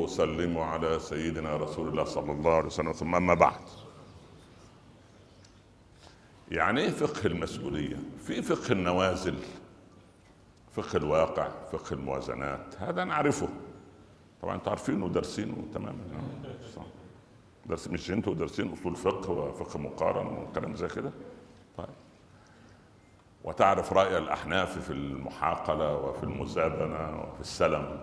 واسلم على سيدنا رسول الله صلى الله عليه وسلم ثم اما بعد يعني ايه فقه المسؤوليه في فقه النوازل فقه الواقع فقه الموازنات هذا نعرفه طبعا انتوا عارفينه ودارسينه تماما صح. درس مش انتوا دارسين اصول فقه وفقه مقارن وكلام زي كده طيب وتعرف راي الاحناف في المحاقله وفي المزابنه وفي السلم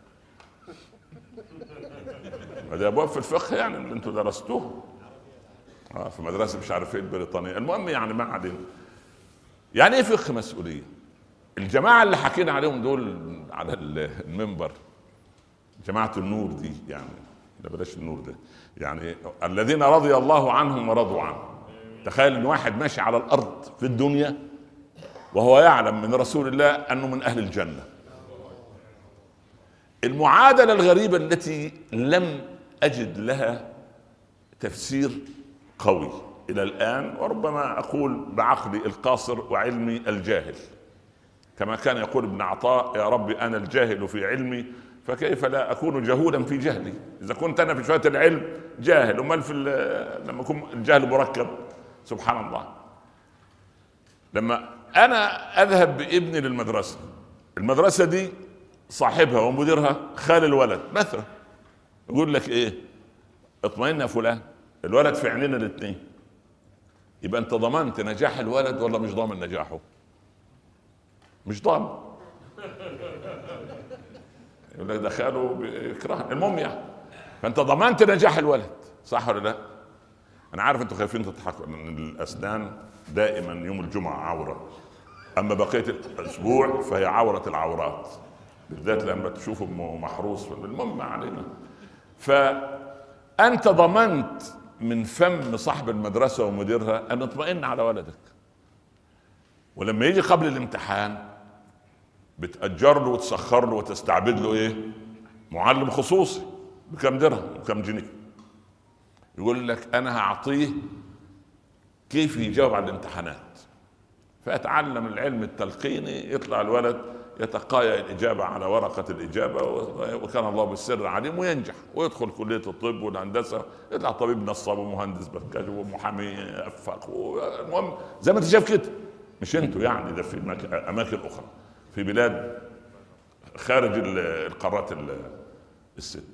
هذه ابواب في الفقه يعني اللي انتوا درستوه اه في مدرسه مش عارف ايه البريطانيه المهم يعني ما علينا يعني ايه فقه مسؤوليه الجماعه اللي حكينا عليهم دول على المنبر جماعه النور دي يعني لا بلاش النور ده يعني الذين رضي الله عنهم ورضوا عنه تخيل ان واحد ماشي على الارض في الدنيا وهو يعلم من رسول الله انه من اهل الجنه المعادله الغريبه التي لم اجد لها تفسير قوي الى الان وربما اقول بعقلي القاصر وعلمي الجاهل كما كان يقول ابن عطاء يا رب انا الجاهل في علمي فكيف لا اكون جهولا في جهلي اذا كنت انا في شويه العلم جاهل امال في لما يكون الجهل مركب سبحان الله لما انا اذهب بابني للمدرسه المدرسه دي صاحبها ومديرها خال الولد مثلا يقول لك ايه اطمئن يا فلان الولد في عينينا الاثنين يبقى انت ضمنت نجاح الولد ولا مش ضامن نجاحه مش ضامن يقول لك ده خاله بيكرهني المهم يعني فانت ضمنت نجاح الولد صح ولا لا؟ انا عارف انتوا خايفين تضحكوا ان الاسنان دائما يوم الجمعه عوره اما بقيه الاسبوع فهي عوره العورات بالذات لما تشوفه محروس المهم ما علينا فانت ضمنت من فم صاحب المدرسه ومديرها ان اطمئن على ولدك ولما يجي قبل الامتحان بتأجر له وتسخر له وتستعبد له ايه؟ معلم خصوصي بكم درهم وكم جنيه يقول لك انا هعطيه كيف يجاوب على الامتحانات فيتعلم العلم التلقيني يطلع الولد يتقايا الإجابة على ورقة الإجابة وكان الله بالسر عليم وينجح ويدخل كلية الطب والهندسة يطلع طبيب نصاب ومهندس بركاج ومحامي أفاق المهم زي ما أنت شايف كده مش أنتوا يعني ده في أماكن أخرى في بلاد خارج القارات الست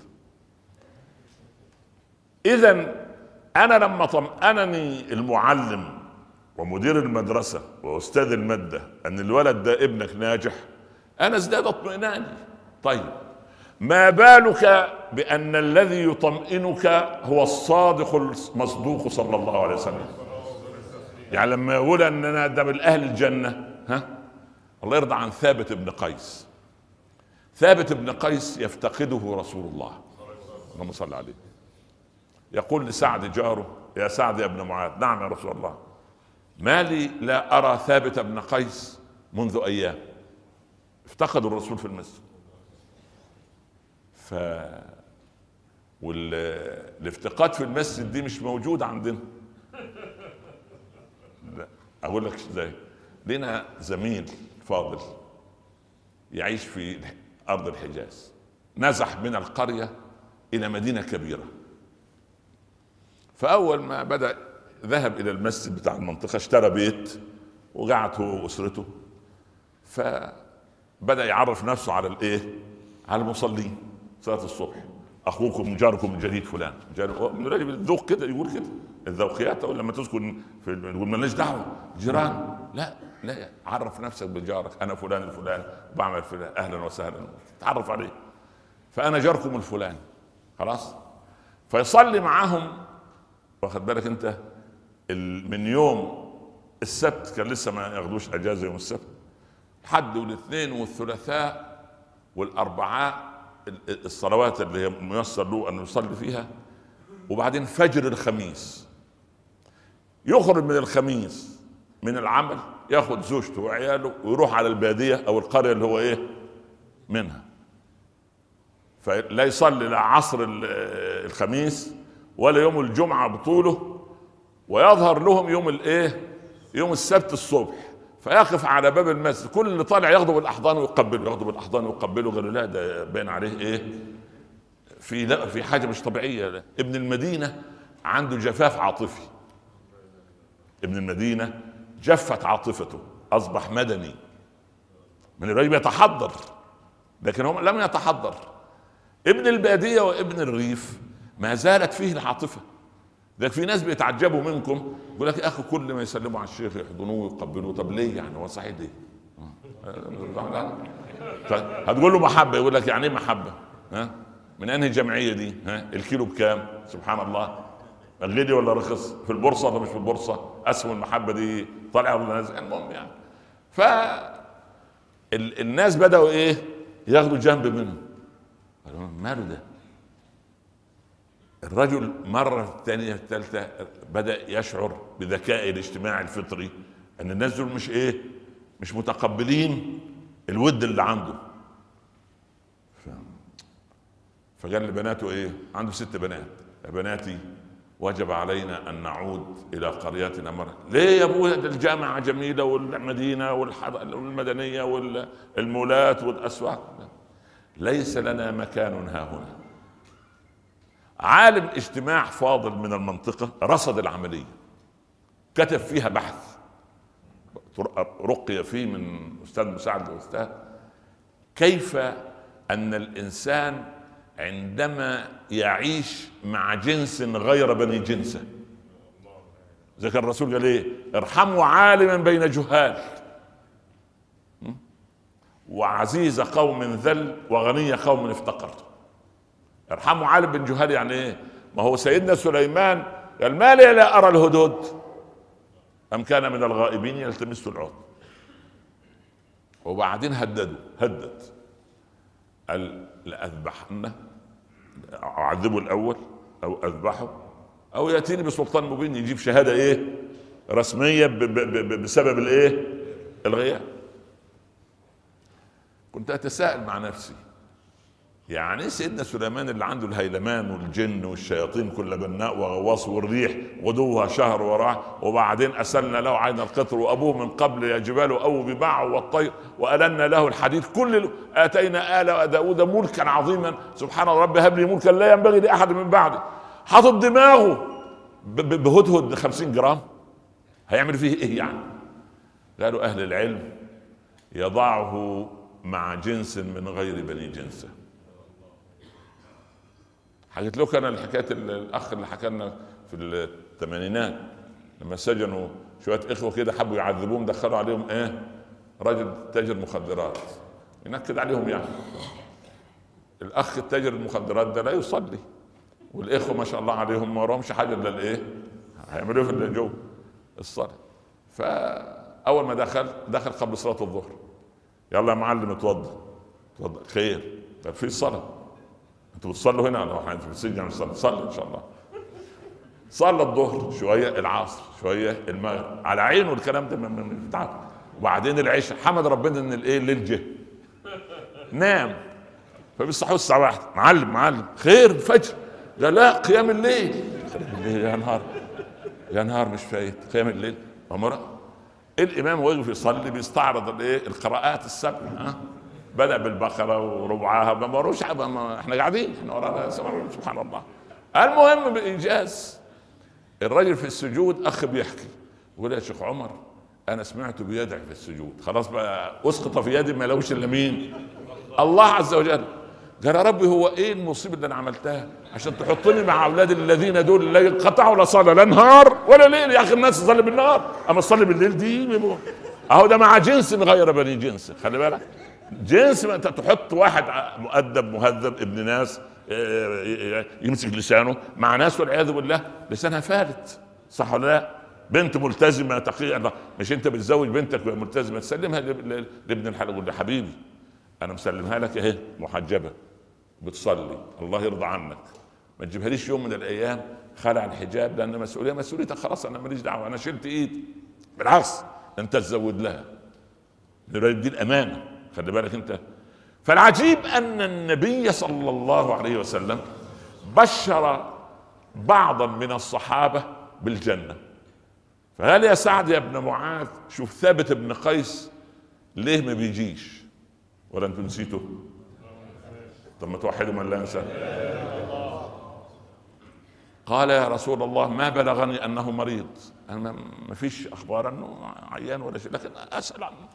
إذا أنا لما طمأنني المعلم ومدير المدرسة وأستاذ المادة أن الولد ده ابنك ناجح أنا ازداد اطمئناني طيب ما بالك بأن الذي يطمئنك هو الصادق المصدوق صلى الله عليه وسلم يعني لما يقول أننا ده من أهل الجنة ها الله يرضى عن ثابت بن قيس ثابت بن قيس يفتقده رسول الله اللهم صل عليه يقول لسعد جاره يا سعد يا ابن معاذ نعم يا رسول الله ما لي لا ارى ثابت بن قيس منذ ايام افتقد الرسول في المسجد ف والافتقاد في المسجد دي مش موجود عندنا لا اقول لك ازاي لنا زميل فاضل يعيش في ارض الحجاز نزح من القريه الى مدينه كبيره فاول ما بدا ذهب الى المسجد بتاع المنطقه اشترى بيت وقعد هو واسرته فبدا يعرف نفسه على الايه على المصلين صلاه الصبح اخوكم جاركم الجديد فلان الراجل الذوق كده يقول كده الذوقيات اقول لما تسكن في يقول مالناش دعوه جيران لا لا عرف نفسك بجارك انا فلان الفلان بعمل فلان اهلا وسهلا تعرف عليه فانا جاركم الفلان خلاص فيصلي معاهم واخد بالك انت من يوم السبت كان لسه ما ياخدوش اجازه يوم السبت الحد والاثنين والثلاثاء والاربعاء الصلوات اللي هي ميسر له انه يصلي فيها وبعدين فجر الخميس يخرج من الخميس من العمل ياخذ زوجته وعياله ويروح على الباديه او القريه اللي هو ايه منها فلا يصلي لا عصر الخميس ولا يوم الجمعه بطوله ويظهر لهم يوم الايه يوم السبت الصبح فيقف على باب المسجد كل اللي طالع ياخده بالاحضان ويقبله ياخده بالاحضان ويقبله قالوا لا ده باين عليه ايه في لا في حاجه مش طبيعيه ابن المدينه عنده جفاف عاطفي ابن المدينه جفت عاطفته اصبح مدني من الرجل يتحضر لكن هو لم يتحضر ابن الباديه وابن الريف ما زالت فيه العاطفه ده في ناس بيتعجبوا منكم يقول لك يا اخي كل ما يسلموا على الشيخ يحضنوه ويقبلوه طب ليه يعني هو صحيح ليه؟ هتقول له محبه يقول لك يعني ايه محبه؟ ها؟ من انهي جمعيه دي؟ ها؟ الكيلو بكام؟ سبحان الله غلي ولا رخص؟ في البورصه ولا مش في البورصه؟ اسهم المحبه دي طالعه ولا نازله؟ المهم يعني ف الناس بداوا ايه؟ ياخدوا جنب منه ماله ده؟ الرجل مرة الثانية الثالثة بدأ يشعر بذكاء الاجتماع الفطري أن الناس دول مش إيه مش متقبلين الود اللي عنده ف... فقال لبناته إيه عنده ست بنات يا بناتي وجب علينا أن نعود إلى قريتنا مرة ليه يا أبويا ده الجامعة جميلة والمدينة والمدنية والمولات والأسواق ليس لنا مكان ها هنا عالم اجتماع فاضل من المنطقة رصد العملية كتب فيها بحث رقي فيه من أستاذ مساعد الأستاذ كيف أن الإنسان عندما يعيش مع جنس غير بني جنسه ذكر الرسول قال ايه ارحموا عالما بين جهال وعزيز قوم ذل وغني قوم افتقر ارحموا عالم بن جهال يعني ايه ما هو سيدنا سليمان قال ما لي لا ارى الهدود ام كان من الغائبين يلتمس العود وبعدين هددوا هدد قال لاذبحن اعذبه الاول او اذبحه او ياتيني بسلطان مبين يجيب شهاده ايه رسميه بسبب الايه الغياب كنت اتساءل مع نفسي يعني سيدنا سليمان اللي عنده الهيلمان والجن والشياطين كل بناء وغواص والريح غدوها شهر وراه وبعدين أسلنا له عين القطر وأبوه من قبل يا جبال أو بباع والطير وألنا له الحديد كل آتينا آل داود ملكا عظيما سبحان رب هب لي ملكا لا ينبغي لأحد من بعده حاطط دماغه بهدهد 50 جرام هيعمل فيه ايه يعني قالوا اهل العلم يضعه مع جنس من غير بني جنسه حكيت لك انا الحكايه الاخ اللي حكى لنا في الثمانينات لما سجنوا شويه اخوه كده حبوا يعذبوهم دخلوا عليهم ايه رجل تاجر مخدرات ينكد عليهم يعني الاخ التاجر المخدرات ده لا يصلي والاخوه ما شاء الله عليهم ما وراهمش حاجه الا الايه هيعملوا في اللي جو الصلاه فاول ما دخل دخل قبل صلاه الظهر يلا يا معلم اتوضى اتوضى خير طب في صلاه انتوا بتصلوا هنا انا احنا في السجن نصلي صلي ان شاء الله صلى الظهر شويه العصر شويه المغرب على عينه الكلام ده من بتاعته وبعدين العشاء حمد ربنا ان الايه الليل جه نام فبيصحوا الساعه واحدة معلم معلم خير الفجر قال لا قيام الليل يا نهار يا نهار مش فايت قيام الليل عمره الامام واقف يصلي بيستعرض الايه القراءات السبع ها بدا بالبقره وربعها ما مروش احنا قاعدين احنا ورانا سبحان الله المهم بايجاز الرجل في السجود اخ بيحكي يقول يا شيخ عمر انا سمعته بيدعي في السجود خلاص بقى اسقط في يدي ما لوش الا مين الله عز وجل قال يا ربي هو ايه المصيبه اللي انا عملتها عشان تحطني مع اولاد الذين دول اللي قطعوا لا صلاه لا نهار ولا ليل يا اخي الناس تصلي بالنهار اما تصلي بالليل دي اهو ده مع جنس غير بني جنس خلي بالك جنس ما انت تحط واحد مؤدب مهذب ابن ناس آه، يمسك لسانه مع ناس والعياذ بالله لسانها فالت صح ولا لا؟ بنت ملتزمه تقيه مش انت بتزوج بنتك ملتزمه تسلمها لابن الحلال يقول حبيبي انا مسلمها لك اهي محجبه بتصلي الله يرضى عنك ما تجيبهاليش يوم من الايام خلع الحجاب لان مسؤوليه مسؤوليتك خلاص انا ماليش دعوه انا شلت ايدي بالعكس انت تزود لها دي الامانه خلي بالك انت فالعجيب ان النبي صلى الله عليه وسلم بشر بعضا من الصحابه بالجنه فقال يا سعد يا ابن معاذ شوف ثابت بن قيس ليه ما بيجيش ولا انتم نسيته طب ما توحدوا من لا ينسى قال يا رسول الله ما بلغني انه مريض انا ما فيش اخبار انه عيان ولا شيء لكن اسال عنه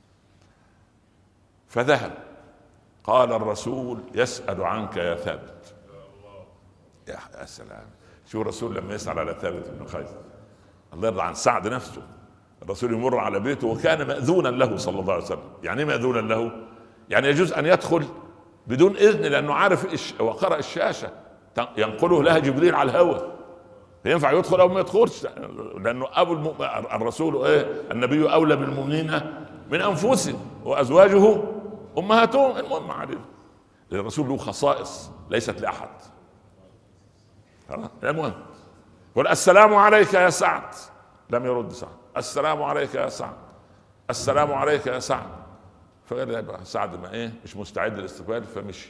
فذهب قال الرسول يسال عنك يا ثابت يا سلام شو الرسول لما يسال على ثابت بن قيس الله يرضى عن سعد نفسه الرسول يمر على بيته وكان ماذونا له صلى الله عليه وسلم يعني ايه ماذونا له يعني يجوز ان يدخل بدون اذن لانه عارف إيش وقرا الشاشه ينقله لها جبريل على الهوى ينفع يدخل او ما يدخلش لانه ابو الم... الرسول ايه النبي اولى بالمؤمنين من انفسهم وازواجه امهاتهم المهم عليه الرسول له خصائص ليست لاحد المهم قل السلام عليك يا سعد لم يرد سعد السلام عليك يا سعد السلام عليك يا سعد فقال سعد ما ايه مش مستعد للاستقبال فمشي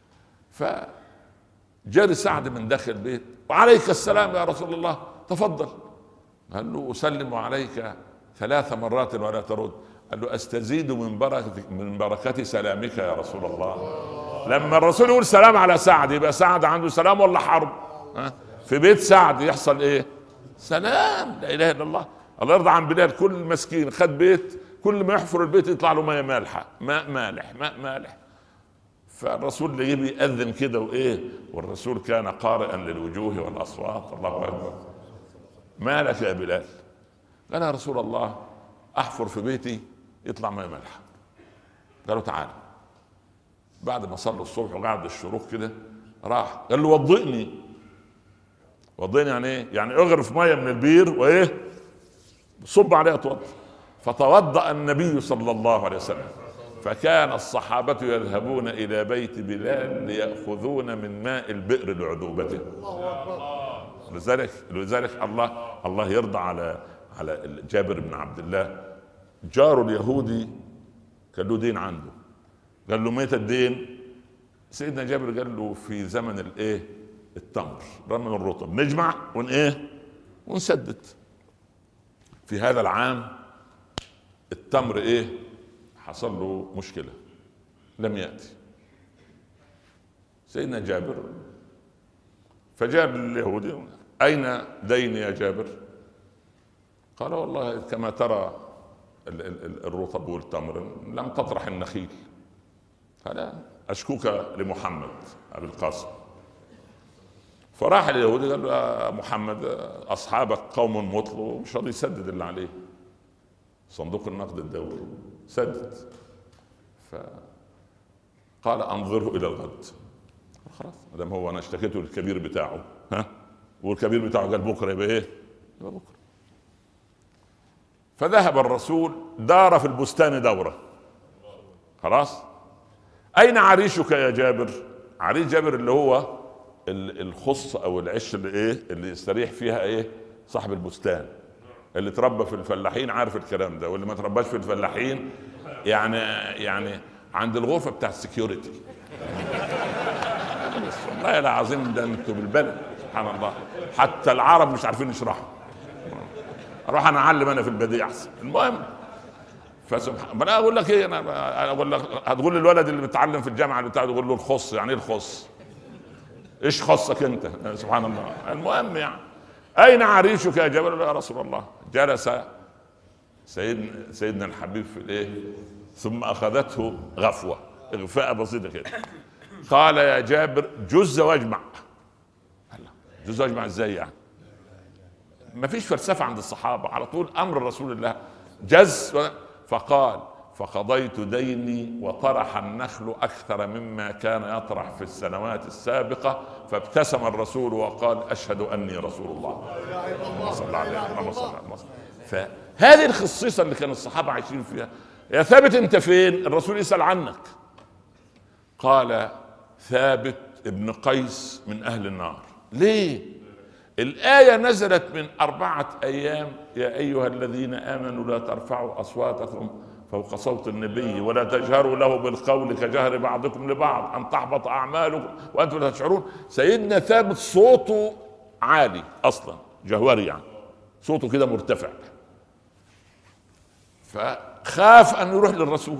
فجري سعد من داخل البيت وعليك السلام يا رسول الله تفضل قال له اسلم عليك ثلاث مرات ولا ترد قال له استزيد من بركة من بركة سلامك يا رسول الله لما الرسول يقول سلام على سعد يبقى سعد عنده سلام ولا حرب ها في بيت سعد يحصل ايه سلام لا اله الا الله الله يرضى عن بلال كل مسكين خد بيت كل ما يحفر البيت يطلع له ماء مالحه ماء مالح ماء مالح فالرسول اللي يجي يأذن كده وايه والرسول كان قارئا للوجوه والاصوات الله اكبر ما لك يا بلال قال يا رسول الله احفر في بيتي يطلع ماء مالحه قالوا تعالى بعد ما صلوا الصبح وقعد الشروق كده راح قال له وضئني وضئني يعني ايه؟ يعني اغرف ميه من البير وايه؟ صب عليها توضا فتوضا النبي صلى الله عليه وسلم فكان الصحابة يذهبون إلى بيت بلال ليأخذون من ماء البئر لعذوبته لذلك لذلك الله الله يرضى على على جابر بن عبد الله جاره اليهودي كان له دين عنده قال له متى الدين سيدنا جابر قال له في زمن الايه التمر رمى الرطب نجمع ون ايه ونسدد في هذا العام التمر ايه حصل له مشكله لم ياتي سيدنا جابر فجاء اليهودي اين دين يا جابر قال والله كما ترى الرطب والتمر لم تطرح النخيل قال اشكوك لمحمد ابي القاسم فراح اليهودي قال له يا محمد اصحابك قوم مطلوا مش راضي يسدد اللي عليه صندوق النقد الدولي سدد فقال انظره الى الغد خلاص ما دام هو انا اشتكيته للكبير بتاعه ها والكبير بتاعه قال بكره يبقى ايه؟ يبقى بكره فذهب الرسول دار في البستان دوره خلاص اين عريشك يا جابر؟ عريش جابر اللي هو الخص او العش اللي ايه اللي يستريح فيها ايه صاحب البستان اللي تربى في الفلاحين عارف الكلام ده واللي ما ترباش في الفلاحين يعني يعني عند الغرفه بتاع السكيورتي والله العظيم ده انتوا بالبلد سبحان الله حتى العرب مش عارفين يشرحوا اروح انا اعلم انا في البديع احسن المهم فسبحان انا اقول لك ايه انا اقول لك هتقول للولد اللي بيتعلم في الجامعه اللي بتاع تقول له الخص يعني ايه الخص؟ ايش خصك انت سبحان الله المهم يعني اين عريشك يا جبل يا رسول الله جلس سيدنا سيدنا الحبيب في الايه ثم اخذته غفوه اغفاء بسيطه كده قال يا جابر جز واجمع جز واجمع ازاي يعني ما فيش فلسفه عند الصحابه على طول امر رسول الله جز فقال فقضيت ديني وطرح النخل اكثر مما كان يطرح في السنوات السابقه فابتسم الرسول وقال اشهد اني رسول الله صلى الله عليه وسلم فهذه الخصيصه اللي كان الصحابه عايشين فيها يا ثابت انت فين الرسول يسال عنك قال ثابت ابن قيس من اهل النار ليه الآية نزلت من أربعة أيام يا أيها الذين آمنوا لا ترفعوا أصواتكم فوق صوت النبي ولا تجهروا له بالقول كجهر بعضكم لبعض ان تحبط اعمالكم وانتم لا تشعرون سيدنا ثابت صوته عالي اصلا جهوري يعني صوته كده مرتفع فخاف ان يروح للرسول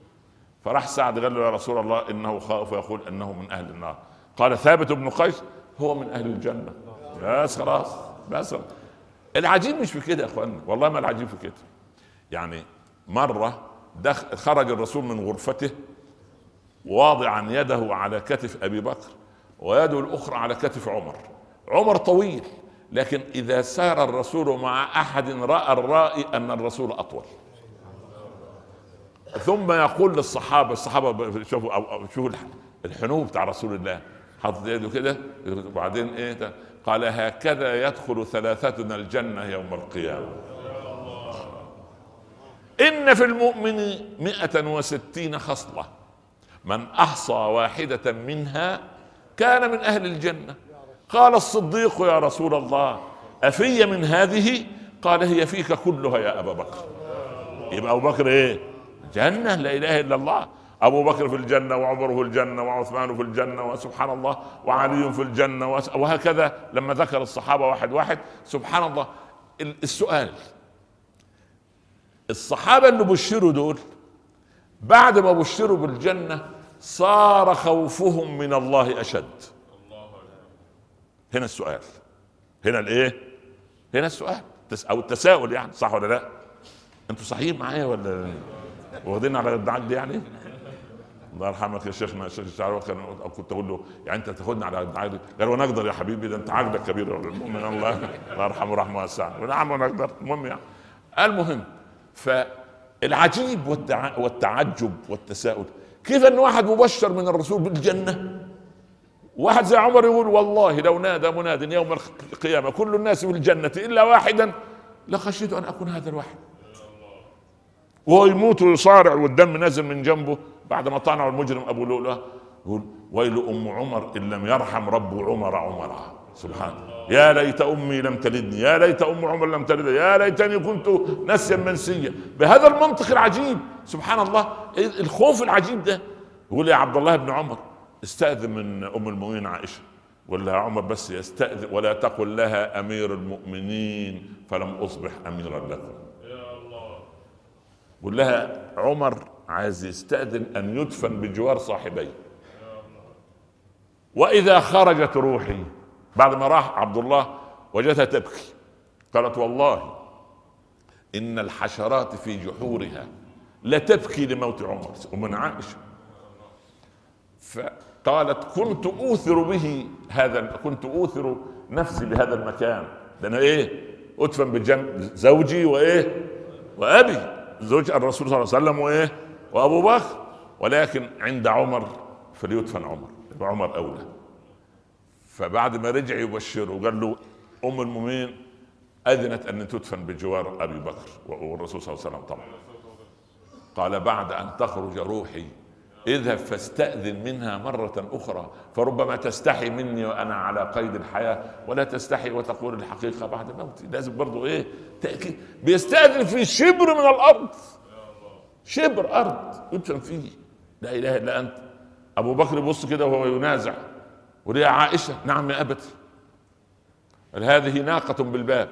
فراح سعد قال له يا رسول الله انه خاف يقول انه من اهل النار قال ثابت بن قيس هو من اهل الجنه بس خلاص بس العجيب مش في كده يا اخوانا والله ما العجيب في كده يعني مره دخل خرج الرسول من غرفته واضعا يده على كتف ابي بكر ويده الاخرى على كتف عمر عمر طويل لكن اذا سار الرسول مع احد راى الرائي ان الرسول اطول ثم يقول للصحابه الصحابه شوفوا أو شوفوا الحنو بتاع رسول الله حاطط يده كده وبعدين ايه قال هكذا يدخل ثلاثتنا الجنه يوم القيامه إن في المؤمن مئة وستين خصلة من أحصى واحدة منها كان من أهل الجنة قال الصديق يا رسول الله أفي من هذه قال هي فيك كلها يا أبا بكر يبقى أبو بكر إيه جنة لا إله إلا الله أبو بكر في الجنة وعمر في الجنة وعثمان في الجنة وسبحان الله وعلي في الجنة وهكذا لما ذكر الصحابة واحد واحد سبحان الله السؤال الصحابة اللي بشروا دول بعد ما بشروا بالجنة صار خوفهم من الله أشد هنا السؤال هنا الايه هنا السؤال او التساؤل يعني صح ولا لا انتوا صحيين معايا ولا واخدين على الدعاء دي يعني الله يرحمك يا شيخنا الشيخ الشعراوي كان كنت اقول له يعني انت تاخدنا على الدعاء دي قال وانا اقدر يا حبيبي ده انت عقلك كبير المهم الله الله يرحمه رحمه واسعه ونعم وانا اقدر المهم يعني المهم فالعجيب والتعجب والتساؤل كيف ان واحد مبشر من الرسول بالجنه واحد زي عمر يقول والله لو نادى مناد يوم القيامة كل الناس في الجنة إلا واحدا لخشيت أن أكون هذا الواحد وهو يموت ويصارع والدم نازل من جنبه بعد ما طعنه المجرم أبو لؤلؤة يقول ويل أم عمر إن لم يرحم رب عمر عمر سبحان يا ليت أمي لم تلدني يا ليت أم عمر لم تلدني يا ليتني كنت نسيا منسيا بهذا المنطق العجيب سبحان الله الخوف العجيب ده يقول يا عبد الله بن عمر استأذن من أم المؤمنين عائشة ولا عمر بس يستأذن ولا تقل لها أمير المؤمنين فلم أصبح أميرا لكم يا الله قل لها عمر عايز يستأذن أن يدفن بجوار صاحبيه وإذا خرجت روحي بعد ما راح عبد الله وجدها تبكي قالت والله إن الحشرات في جحورها لتبكي لموت عمر ومن عائشة فقالت كنت اوثر به هذا كنت اوثر نفسي بهذا المكان ده انا ايه ادفن بجنب زوجي وايه وابي زوج الرسول صلى الله عليه وسلم وايه وابو بكر ولكن عند عمر فليدفن عمر يبقى عمر اولى فبعد ما رجع يبشره وقال له ام المؤمنين اذنت ان تدفن بجوار ابي بكر والرسول صلى الله عليه وسلم طبعا قال بعد ان تخرج روحي اذهب فاستأذن منها مرة أخرى فربما تستحي مني وأنا على قيد الحياة ولا تستحي وتقول الحقيقة بعد موتي لازم برضو إيه تأكيد بيستأذن في شبر من الأرض شبر أرض يدفن فيه لا إله إلا أنت أبو بكر يبص كده وهو ينازع وليه عائشة نعم يا أبتي هذه ناقة بالباب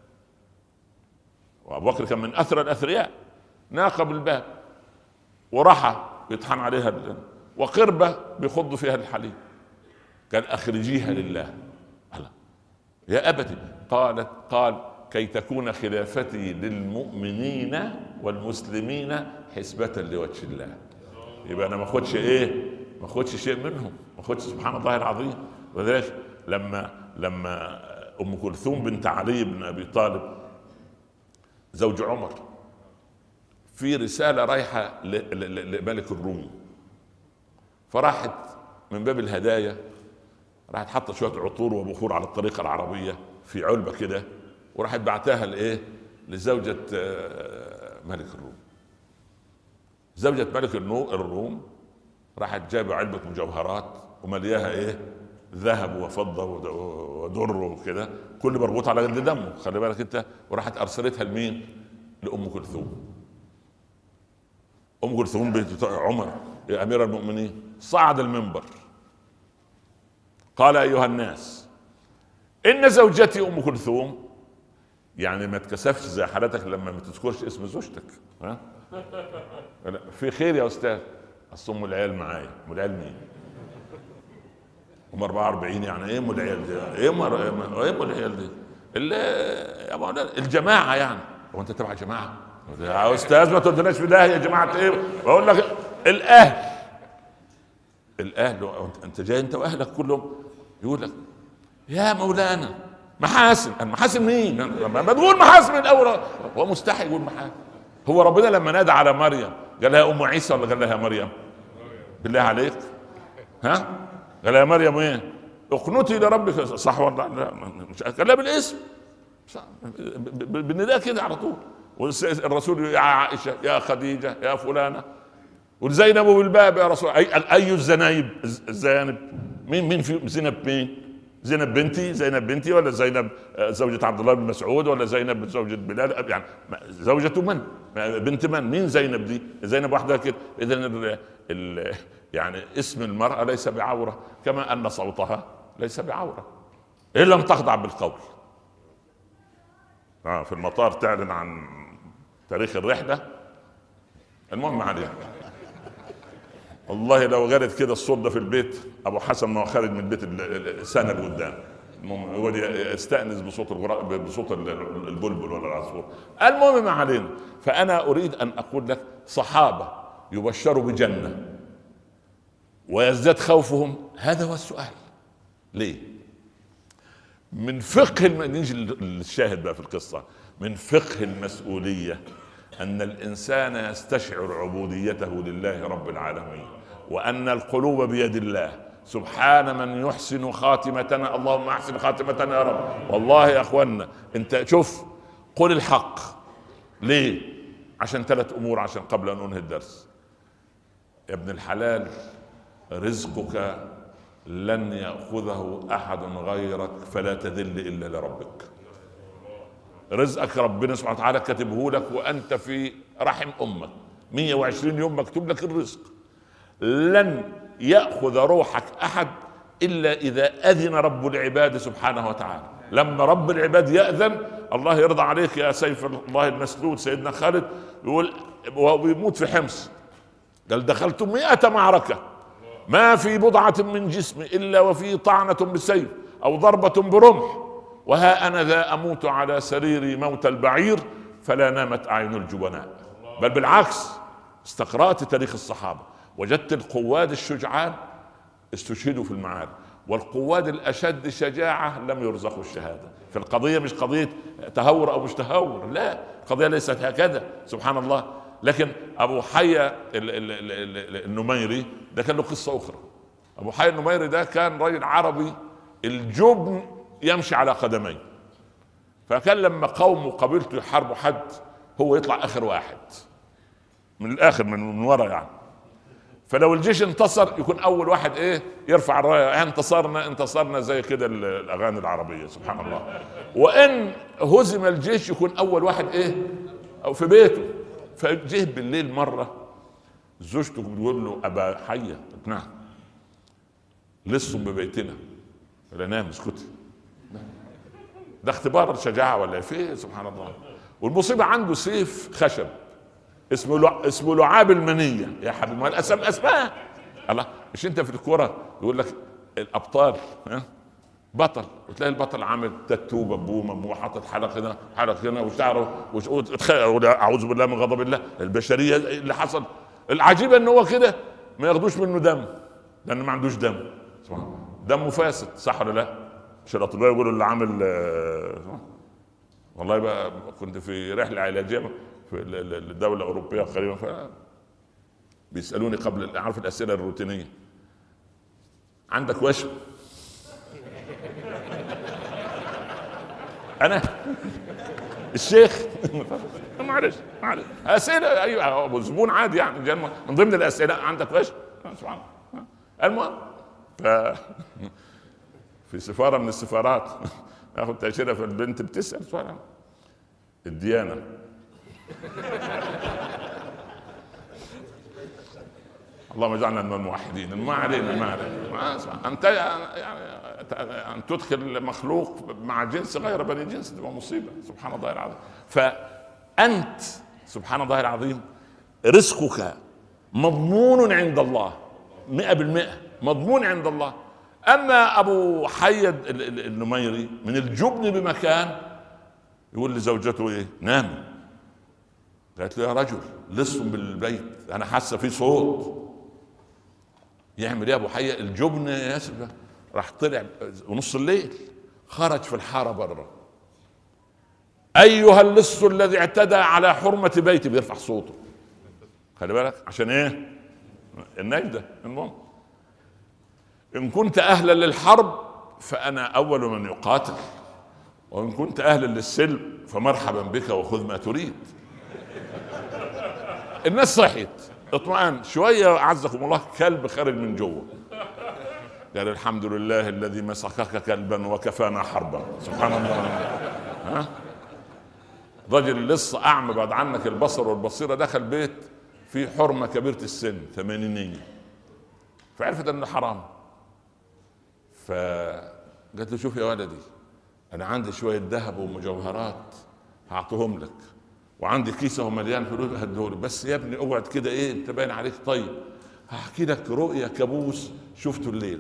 وأبو بكر كان من أثرى الأثرياء ناقة بالباب ورحى بيطحن عليها وقربة بيخض فيها الحليب قال أخرجيها لله الله يا أبتي قالت قال كي تكون خلافتي للمؤمنين والمسلمين حسبة لوجه الله يبقى أنا ما أخدش إيه ما أخدش شيء منهم ما أخدش سبحان الله العظيم ولذلك لما لما أم كلثوم بنت علي بن أبي طالب زوج عمر في رساله رايحه لملك الروم فراحت من باب الهدايا راحت حاطه شويه عطور وبخور على الطريقه العربيه في علبه كده وراحت بعتها لايه؟ لزوجة آه، ملك الروم زوجة ملك الروم راحت جايبة علبة مجوهرات وملياها ايه؟ ذهب وفضة ودر وكده كل مربوط على قد دمه خلي بالك انت وراحت ارسلتها لمين؟ لأم كلثوم ام كلثوم بنت عمر يا امير المؤمنين صعد المنبر قال ايها الناس ان زوجتي ام كلثوم يعني ما تكسفش زي حالتك لما ما تذكرش اسم زوجتك ها في خير يا استاذ اصل ام العيال معايا ام العيال مين هم 44 يعني ايه ام العيال دي؟ ايه ام ايه ام العيال دي؟ يا مولانا الجماعه يعني هو انت تبع جماعه؟ يا استاذ ما تودناش في داهيه يا جماعه ايه؟ بقول لك الاهل الاهل انت جاي انت واهلك كلهم يقول لك يا مولانا محاسن المحاسن مين؟ ما تقول محاسن من الاول هو مستحي يقول محاسن هو ربنا لما نادى على مريم قال لها ام عيسى ولا قال لها مريم؟ بالله عليك ها؟ قال لها مريم ايه؟ اقنتي لربك صح ولا لا؟ مش قال لها بالاسم بالنداء كده على طول والرسول يا عائشه يا خديجه يا فلانه وزينب بالباب يا رسول اي اي الزنايب الزيانب مين مين في زينب مين؟ زينب بنتي زينب بنتي ولا زينب آه، زوجة عبد الله بن مسعود ولا زينب زوجة بلال يعني زوجة من؟ بنت من؟ مين زينب دي؟ زينب واحدة كده إذا يعني اسم المرأة ليس بعورة كما أن صوتها ليس بعورة إن لم تخضع بالقول آه في المطار تعلن عن تاريخ الرحلة المهم عليها والله لو غرد كده الصوت ده في البيت ابو حسن ما هو خارج من البيت سنه لقدام هو يستانس بصوت بصوت البلبل ولا العصفور المهم ما علينا فانا اريد ان اقول لك صحابه يبشروا بجنه ويزداد خوفهم هذا هو السؤال ليه من فقه الم... نيجي للشاهد بقى في القصه من فقه المسؤوليه ان الانسان يستشعر عبوديته لله رب العالمين وان القلوب بيد الله سبحان من يحسن خاتمتنا اللهم احسن خاتمتنا يا رب والله يا اخوانا انت شوف قل الحق ليه عشان ثلاث امور عشان قبل ان انهي الدرس يا ابن الحلال رزقك لن ياخذه احد غيرك فلا تذل الا لربك رزقك ربنا سبحانه وتعالى كاتبه لك وانت في رحم امك 120 يوم مكتوب لك الرزق لن ياخذ روحك احد الا اذا اذن رب العباد سبحانه وتعالى لما رب العباد ياذن الله يرضى عليك يا سيف الله المسلول سيدنا خالد يقول ويموت في حمص قال دخلت مئة معركة ما في بضعة من جسمي إلا وفي طعنة بالسيف أو ضربة برمح وها أنا ذا أموت على سريري موت البعير فلا نامت أعين الجبناء بل بالعكس استقرأت تاريخ الصحابة وجدت القواد الشجعان استشهدوا في المعارك والقواد الاشد شجاعه لم يرزقوا الشهاده في القضيه مش قضيه تهور او مش تهور لا القضيه ليست هكذا سبحان الله لكن ابو حية النميري ده كان له قصه اخرى ابو حية النميري ده كان رجل عربي الجبن يمشي على قدميه فكان لما قومه قبيلته يحاربوا حد هو يطلع اخر واحد من الاخر من, من ورا يعني فلو الجيش انتصر يكون اول واحد ايه يرفع الرايه انتصرنا انتصرنا زي كده الاغاني العربيه سبحان الله وان هزم الجيش يكون اول واحد ايه او في بيته فجه بالليل مره زوجته بتقول له ابا حيه نعم لصوا ببيتنا قال نام اسكتي ده اختبار شجاعه ولا في سبحان الله والمصيبه عنده سيف خشب اسمه لع... اسمه لعاب المنيه يا حبيبي ما الاسم اسماء الله مش انت في الكوره يقول لك الابطال ها بطل وتلاقي البطل عامل تاتو ببومه وحاطط حلق هنا حلق هنا وشعره اعوذ بالله من غضب الله البشريه اللي حصل العجيب ان هو كده ما ياخدوش منه دم لانه ما عندوش دم دمه فاسد صح ولا لا؟ مش الاطباء يقولوا اللي عامل آه، والله بقى كنت في رحله علاجيه في الدوله الاوروبيه قريبا ف بيسالوني قبل عارف الاسئله الروتينيه عندك وشم انا الشيخ معلش معلش اسئله ايوه زبون عادي يعني من ضمن الاسئله عندك وشم سبحان الله المهم ف في سفاره من السفارات اخذ تاشيره فالبنت بتسال سؤال الديانه اللهم اجعلنا من الموحدين ما علينا ما علينا ما انت يعني ان تدخل مخلوق مع جنس غير بني جنس تبقى مصيبه سبحان الله العظيم فانت سبحان الله العظيم رزقك مضمون عند الله مئة بالمئة مضمون عند الله اما ابو حيد النميري من الجبن بمكان يقول لزوجته ايه نامي قالت له يا رجل لصم بالبيت انا حاسه في صوت يعمل ايه ابو حي الجبن يا ياسر راح طلع ونص الليل خرج في الحاره بره ايها اللص الذي اعتدى على حرمه بيتي بيرفع صوته خلي بالك عشان ايه النجده المهم ان كنت اهلا للحرب فانا اول من يقاتل وان كنت اهلا للسلم فمرحبا بك وخذ ما تريد الناس صحيت اطمئن شويه اعزكم الله كلب خارج من جوه قال الحمد لله الذي مسكك كلبا وكفانا حربا سبحان الله ها رجل لسه اعمى بعد عنك البصر والبصيره دخل بيت في حرمه كبيره السن ثمانينيه فعرفت انه حرام فقالت له شوف يا ولدي انا عندي شويه ذهب ومجوهرات هعطيهم لك وعندي كيسه مليان فلوس هديهولك بس يا ابني اقعد كده ايه انت باين عليك طيب هحكي لك رؤيا كابوس شفته الليله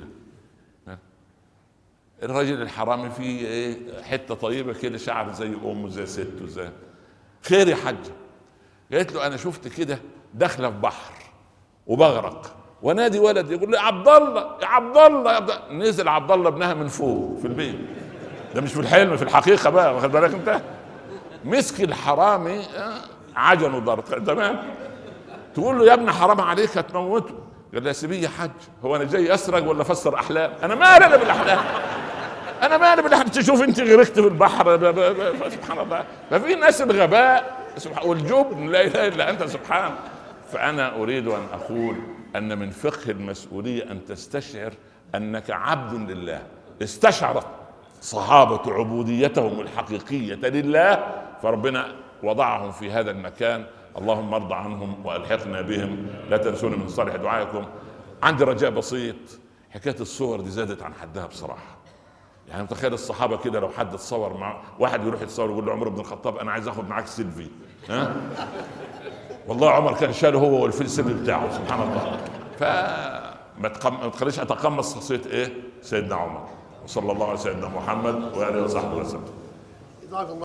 الراجل الحرامي فيه ايه حته طيبه كده شعر زي امه زي سته زي خير يا حاج قالت له انا شفت كده داخله في بحر وبغرق ونادي ولد يقول لي عبد الله يا عبد الله يا عبد الله نزل عبد الله ابنها من فوق في البيت ده مش في الحلم في الحقيقه بقى واخد بالك انت مسك الحرامي آه، عجن وضرب تمام تقول له يا ابني حرام عليك هتموته قال له يا سيدي يا حاج هو انا جاي اسرق ولا افسر احلام انا مالي انا بالاحلام انا مالي بالاحلام تشوف انت غرقت في البحر سبحان الله ففي ناس الغباء والجبن لا اله الا انت سبحان فانا اريد ان اقول ان من فقه المسؤوليه ان تستشعر انك عبد لله استشعرت صحابه عبوديتهم الحقيقيه لله فربنا وضعهم في هذا المكان اللهم ارض عنهم والحقنا بهم لا تنسوني من صالح دعائكم عندي رجاء بسيط حكايه الصور دي زادت عن حدها بصراحه يعني متخيل الصحابه كده لو حد اتصور مع واحد يروح يتصور يقول له عمر بن الخطاب انا عايز اخد معاك سيلفي ها والله عمر كان شاله هو والفيلم بتاعه سبحان الله فما تقم... تخليش اتقمص شخصيه ايه سيدنا عمر وصلى الله على سيدنا محمد واله وصحبه وسلم